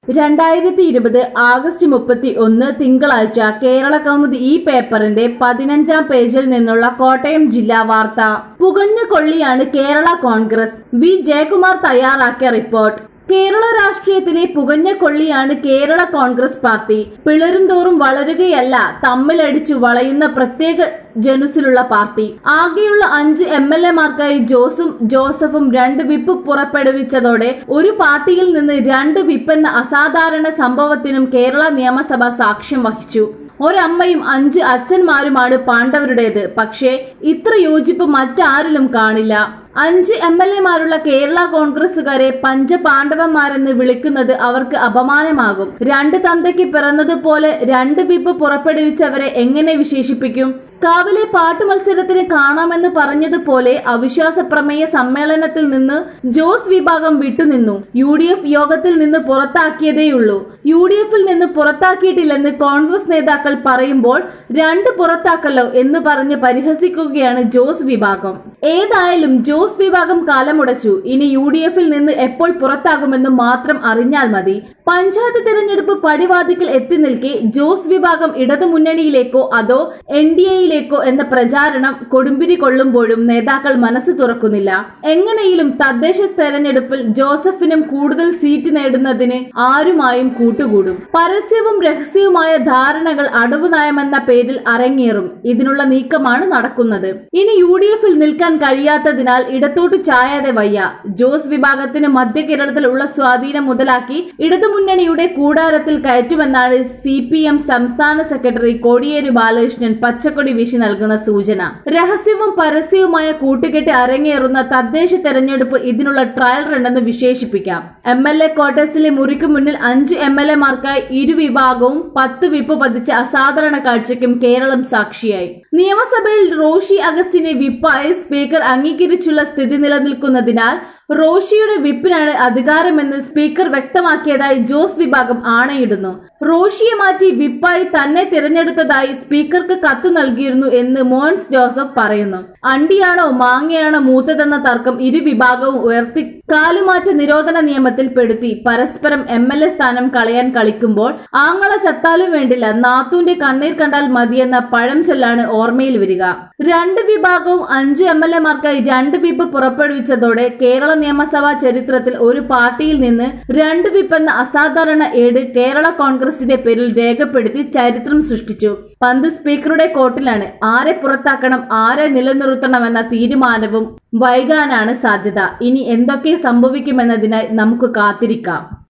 രണ്ടായിരത്തി ഇരുപത് ആഗസ്റ്റ് മുപ്പത്തി ഒന്ന് തിങ്കളാഴ്ച കേരള കൗമുദി ഈ പേപ്പറിന്റെ പതിനഞ്ചാം പേജിൽ നിന്നുള്ള കോട്ടയം ജില്ലാ വാർത്ത പുകഞ്ഞ കൊള്ളിയാണ് കേരള കോൺഗ്രസ് വി ജയകുമാർ തയ്യാറാക്കിയ റിപ്പോർട്ട് കേരള രാഷ്ട്രീയത്തിലെ പുകഞ്ഞ കൊള്ളിയാണ് കേരള കോൺഗ്രസ് പാർട്ടി പിളരുംതോറും വളരുകയല്ല തമ്മിലടിച്ചു വളയുന്ന പ്രത്യേക ജനുസിലുള്ള പാർട്ടി ആകെയുള്ള അഞ്ച് എം എൽ എമാർക്കായി ജോസും ജോസഫും രണ്ട് വിപ്പ് പുറപ്പെടുവിച്ചതോടെ ഒരു പാർട്ടിയിൽ നിന്ന് രണ്ട് വിപ്പെന്ന അസാധാരണ സംഭവത്തിനും കേരള നിയമസഭ സാക്ഷ്യം വഹിച്ചു ഒരമ്മയും അഞ്ച് അച്ഛന്മാരുമാണ് പാണ്ഡവരുടേത് പക്ഷേ ഇത്ര യോജിപ്പ് മറ്റാരിലും കാണില്ല അഞ്ച് എം എൽ എമാരുള്ള കേരള കോൺഗ്രസുകാരെ പഞ്ചപാണ്ഡവന്മാരെന്ന് വിളിക്കുന്നത് അവർക്ക് അപമാനമാകും രണ്ട് തന്തയ്ക്ക് പിറന്നതുപോലെ രണ്ട് വിപ്പ് പുറപ്പെടുവിച്ചവരെ എങ്ങനെ വിശേഷിപ്പിക്കും കാവിലെ പാട്ട് മത്സരത്തിന് കാണാമെന്ന് പറഞ്ഞതുപോലെ അവിശ്വാസ പ്രമേയ സമ്മേളനത്തിൽ നിന്ന് ജോസ് വിഭാഗം വിട്ടുനിന്നു യു ഡി എഫ് യോഗത്തിൽ നിന്ന് പുറത്താക്കിയതേയുള്ളൂ യു ഡി എഫിൽ നിന്ന് പുറത്താക്കിയിട്ടില്ലെന്ന് കോൺഗ്രസ് നേതാക്കൾ പറയുമ്പോൾ രണ്ട് പുറത്താക്കല്ലോ എന്ന് പറഞ്ഞ് പരിഹസിക്കുകയാണ് ജോസ് വിഭാഗം ഏതായാലും ജോസ് വിഭാഗം കാലമുടച്ചു ഇനി യു ഡി എഫിൽ നിന്ന് എപ്പോൾ പുറത്താകുമെന്ന് മാത്രം അറിഞ്ഞാൽ മതി പഞ്ചായത്ത് തിരഞ്ഞെടുപ്പ് പടിവാതിക്കൽ എത്തി നിൽക്കെ ജോസ് വിഭാഗം ഇടതുമുന്നണിയിലേക്കോ അതോ എൻ ഡി എയിലേക്കോ എന്ന പ്രചാരണം കൊടുമ്പിരി കൊള്ളുമ്പോഴും നേതാക്കൾ മനസ്സ് തുറക്കുന്നില്ല എങ്ങനെയും തദ്ദേശ തെരഞ്ഞെടുപ്പിൽ ജോസഫിനും കൂടുതൽ സീറ്റ് നേടുന്നതിന് ആരുമായും കൂട്ടുകൂടും പരസ്യവും രഹസ്യവുമായ ധാരണകൾ അടവ് നയമെന്ന പേരിൽ അരങ്ങേറും ഇതിനുള്ള നീക്കമാണ് നടക്കുന്നത് ഇനി യു ഡി എഫിൽ നിൽക്കാൻ കഴിയാത്തതിനാൽ ഇടത്തോട്ട് ചായാതെ വയ്യ ജോസ് വിഭാഗത്തിന് മധ്യ കേരളത്തിൽ ഉള്ള സ്വാധീനം മുതലാക്കി ഇടതുമുന്നണിയുടെ കൂടാരത്തിൽ കയറ്റുമെന്നാണ് സി പി എം സംസ്ഥാന സെക്രട്ടറി കോടിയേരി ബാലകൃഷ്ണൻ പച്ചക്കൊടി വീശി നൽകുന്ന സൂചന രഹസ്യവും പരസ്യവുമായ കൂട്ടുകെട്ട് അരങ്ങേറുന്ന തദ്ദേശ തെരഞ്ഞെടുപ്പ് ഇതിനുള്ള ട്രയൽ റണ്ണെന്ന് വിശേഷിപ്പിക്കാം എം എൽ എ ക്വാർട്ടേഴ്സിലെ മുറിക്ക് മുന്നിൽ അഞ്ച് എം എൽ എമാർക്കായി ഇരുവിഭാഗവും പത്ത് വിപ്പ് പതിച്ച അസാധാരണ കാഴ്ചയ്ക്കും കേരളം സാക്ഷിയായി നിയമസഭയിൽ റോഷി അഗസ്റ്റിനെ വിപ്പായി സ്പീക്കർ അംഗീകരിച്ചുള്ള സ്ഥിതി നിലനിൽക്കുന്നതിനാൽ റോഷിയുടെ വിപ്പിനാണ് അധികാരമെന്ന് സ്പീക്കർ വ്യക്തമാക്കിയതായി ജോസ് വിഭാഗം ആണയിടുന്നു റോഷിയെ മാറ്റി വിപ്പായി തന്നെ തിരഞ്ഞെടുത്തതായി സ്പീക്കർക്ക് കത്ത് നൽകിയിരുന്നു എന്ന് മോൻസ് ജോസഫ് പറയുന്നു അണ്ടിയാണോ മാങ്ങയാണോ മൂത്തതെന്ന തർക്കം ഇരു വിഭാഗവും ഉയർത്തി കാലുമാറ്റ നിരോധന നിയമത്തിൽ പെടുത്തി പരസ്പരം എം എൽ എ സ്ഥാനം കളയാൻ കളിക്കുമ്പോൾ ആങ്ങള ചത്താലും വേണ്ടില്ല നാത്തൂന്റെ കണ്ണീർ കണ്ടാൽ മതിയെന്ന പഴം ചൊല്ലാണ് ഓർമ്മയിൽ വരിക രണ്ട് വിഭാഗവും അഞ്ച് എം എൽ എമാർക്കായി രണ്ട് വിപ്പ് പുറപ്പെടുവിച്ചതോടെ കേരള നിയമസഭാ ചരിത്രത്തിൽ ഒരു പാർട്ടിയിൽ നിന്ന് രണ്ട് വിപ്പ് എന്ന അസാധാരണ ഏട് കേരള കോൺഗ്രസിന്റെ പേരിൽ രേഖപ്പെടുത്തി ചരിത്രം സൃഷ്ടിച്ചു പന്ത് സ്പീക്കറുടെ കോർട്ടിലാണ് ആരെ പുറത്താക്കണം ആരെ നിലനിർത്തണമെന്ന തീരുമാനവും വൈകാനാണ് സാധ്യത ഇനി എന്തൊക്കെ സംഭവിക്കുമെന്നതിനായി നമുക്ക് കാത്തിരിക്കാം